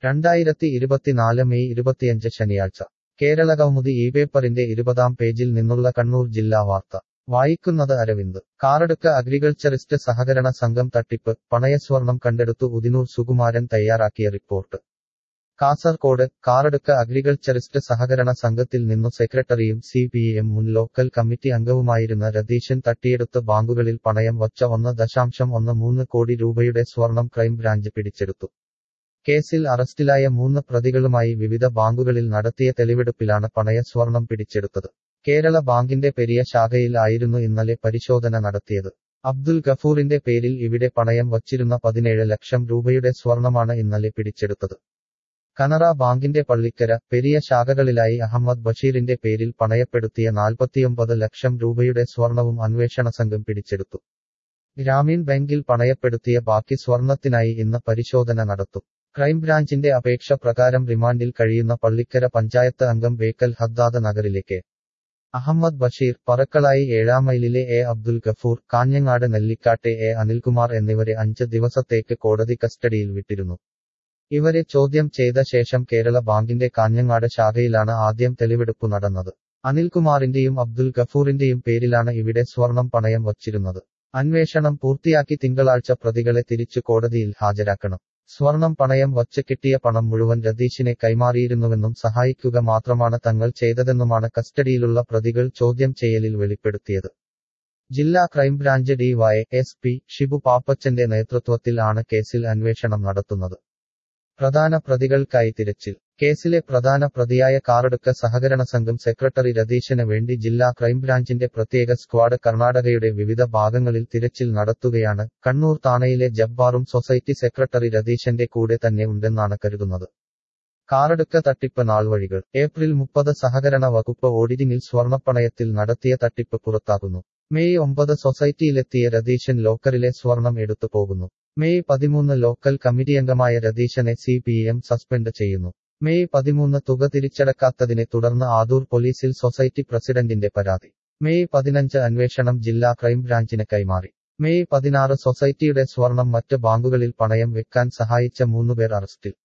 രണ്ടായിരത്തി ഇരുപത്തിനാല് മെയ് ഇരുപത്തിയഞ്ച് ശനിയാഴ്ച കേരളകൗമുദി ഈ പേപ്പറിന്റെ ഇരുപതാം പേജിൽ നിന്നുള്ള കണ്ണൂർ ജില്ലാ വാർത്ത വായിക്കുന്നത് അരവിന്ദ് കാറടുക്ക അഗ്രികൾച്ചറിസ്റ്റ് സഹകരണ സംഘം തട്ടിപ്പ് പണയസ്വർണം കണ്ടെടുത്തു ഉദിനൂർ സുകുമാരൻ തയ്യാറാക്കിയ റിപ്പോർട്ട് കാസർകോട് കാറടുക്ക അഗ്രികൾച്ചറിസ്റ്റ് സഹകരണ സംഘത്തിൽ നിന്നു സെക്രട്ടറിയും സി പി എം മുൻ ലോക്കൽ കമ്മിറ്റി അംഗവുമായിരുന്ന രതീശൻ തട്ടിയെടുത്ത് ബാങ്കുകളിൽ പണയം വച്ച ഒന്ന് ദശാംശം ഒന്ന് മൂന്ന് കോടി രൂപയുടെ സ്വർണം ക്രൈംബ്രാഞ്ച് പിടിച്ചെടുത്തു കേസിൽ അറസ്റ്റിലായ മൂന്ന് പ്രതികളുമായി വിവിധ ബാങ്കുകളിൽ നടത്തിയ തെളിവെടുപ്പിലാണ് പണയ സ്വർണം പിടിച്ചെടുത്തത് കേരള ബാങ്കിന്റെ പെരിയ ശാഖയിൽ ആയിരുന്നു ഇന്നലെ പരിശോധന നടത്തിയത് അബ്ദുൽ ഗഫൂറിന്റെ പേരിൽ ഇവിടെ പണയം വച്ചിരുന്ന പതിനേഴ് ലക്ഷം രൂപയുടെ സ്വർണമാണ് ഇന്നലെ പിടിച്ചെടുത്തത് കനറ ബാങ്കിന്റെ പള്ളിക്കര പെരിയ ശാഖകളിലായി അഹമ്മദ് ബഷീറിന്റെ പേരിൽ പണയപ്പെടുത്തിയ നാൽപ്പത്തിയൊമ്പത് ലക്ഷം രൂപയുടെ സ്വർണവും അന്വേഷണ സംഘം പിടിച്ചെടുത്തു ഗ്രാമീൺ ബാങ്കിൽ പണയപ്പെടുത്തിയ ബാക്കി സ്വർണത്തിനായി ഇന്ന് പരിശോധന നടത്തും ക്രൈംബ്രാഞ്ചിന്റെ അപേക്ഷ പ്രകാരം റിമാൻഡിൽ കഴിയുന്ന പള്ളിക്കര പഞ്ചായത്ത് അംഗം ബേക്കൽ ഹദ്ദാദ നഗറിലേക്ക് അഹമ്മദ് ബഷീർ പറക്കളായി ഏഴാം മൈലിലെ എ അബ്ദുൽ ഗഫൂർ കാഞ്ഞങ്ങാട് നെല്ലിക്കാട്ടെ എ അനിൽകുമാർ എന്നിവരെ അഞ്ച് ദിവസത്തേക്ക് കോടതി കസ്റ്റഡിയിൽ വിട്ടിരുന്നു ഇവരെ ചോദ്യം ചെയ്ത ശേഷം കേരള ബാങ്കിന്റെ കാഞ്ഞങ്ങാട് ശാഖയിലാണ് ആദ്യം തെളിവെടുപ്പ് നടന്നത് അനിൽകുമാറിന്റെയും അബ്ദുൽ ഗഫൂറിന്റെയും പേരിലാണ് ഇവിടെ സ്വർണം പണയം വച്ചിരുന്നത് അന്വേഷണം പൂർത്തിയാക്കി തിങ്കളാഴ്ച പ്രതികളെ തിരിച്ചു കോടതിയിൽ ഹാജരാക്കണം സ്വർണം പണയം വച്ച് കിട്ടിയ പണം മുഴുവൻ രതീഷിനെ കൈമാറിയിരുന്നുവെന്നും സഹായിക്കുക മാത്രമാണ് തങ്ങൾ ചെയ്തതെന്നുമാണ് കസ്റ്റഡിയിലുള്ള പ്രതികൾ ചോദ്യം ചെയ്യലിൽ വെളിപ്പെടുത്തിയത് ജില്ലാ crime branch D Y S P Shibu പാപ്പച്ചന്റെ നേതൃത്വത്തിൽ ആണ് കേസിൽ അന്വേഷണം നടത്തുന്നത് പ്രധാന പ്രതികൾക്കായി തിരച്ചിൽ കേസിലെ പ്രധാന പ്രതിയായ കാറടുക്ക സഹകരണ സംഘം സെക്രട്ടറി രതീശന് വേണ്ടി ജില്ലാ ക്രൈംബ്രാഞ്ചിന്റെ പ്രത്യേക സ്ക്വാഡ് കർണാടകയുടെ വിവിധ ഭാഗങ്ങളിൽ തിരച്ചിൽ നടത്തുകയാണ് കണ്ണൂർ താണയിലെ ജബ്ബാറും സൊസൈറ്റി സെക്രട്ടറി രതീശന്റെ കൂടെ തന്നെ ഉണ്ടെന്നാണ് കരുതുന്നത് കാറടുക്ക തട്ടിപ്പ് നാൾവഴികൾ ഏപ്രിൽ മുപ്പത് സഹകരണ വകുപ്പ് ഓഡിറ്റിംഗിൽ സ്വർണപ്പണയത്തിൽ നടത്തിയ തട്ടിപ്പ് പുറത്താകുന്നു മെയ് ഒമ്പത് സൊസൈറ്റിയിലെത്തിയ രതീശൻ ലോക്കറിലെ സ്വർണം എടുത്തു പോകുന്നു മെയ് പതിമൂന്ന് ലോക്കൽ കമ്മിറ്റിയംഗമായ രതീശനെ സി പി എം സസ്പെൻഡ് ചെയ്യുന്നു മെയ് പതിമൂന്ന് തുക തിരിച്ചടക്കാത്തതിനെ തുടർന്ന് ആദൂർ പോലീസിൽ സൊസൈറ്റി പ്രസിഡന്റിന്റെ പരാതി മെയ് പതിനഞ്ച് അന്വേഷണം ജില്ലാ ക്രൈംബ്രാഞ്ചിന് കൈമാറി മെയ് പതിനാറ് സൊസൈറ്റിയുടെ സ്വർണം മറ്റ് ബാങ്കുകളിൽ പണയം വെക്കാൻ സഹായിച്ച മൂന്നുപേർ അറസ്റ്റിൽ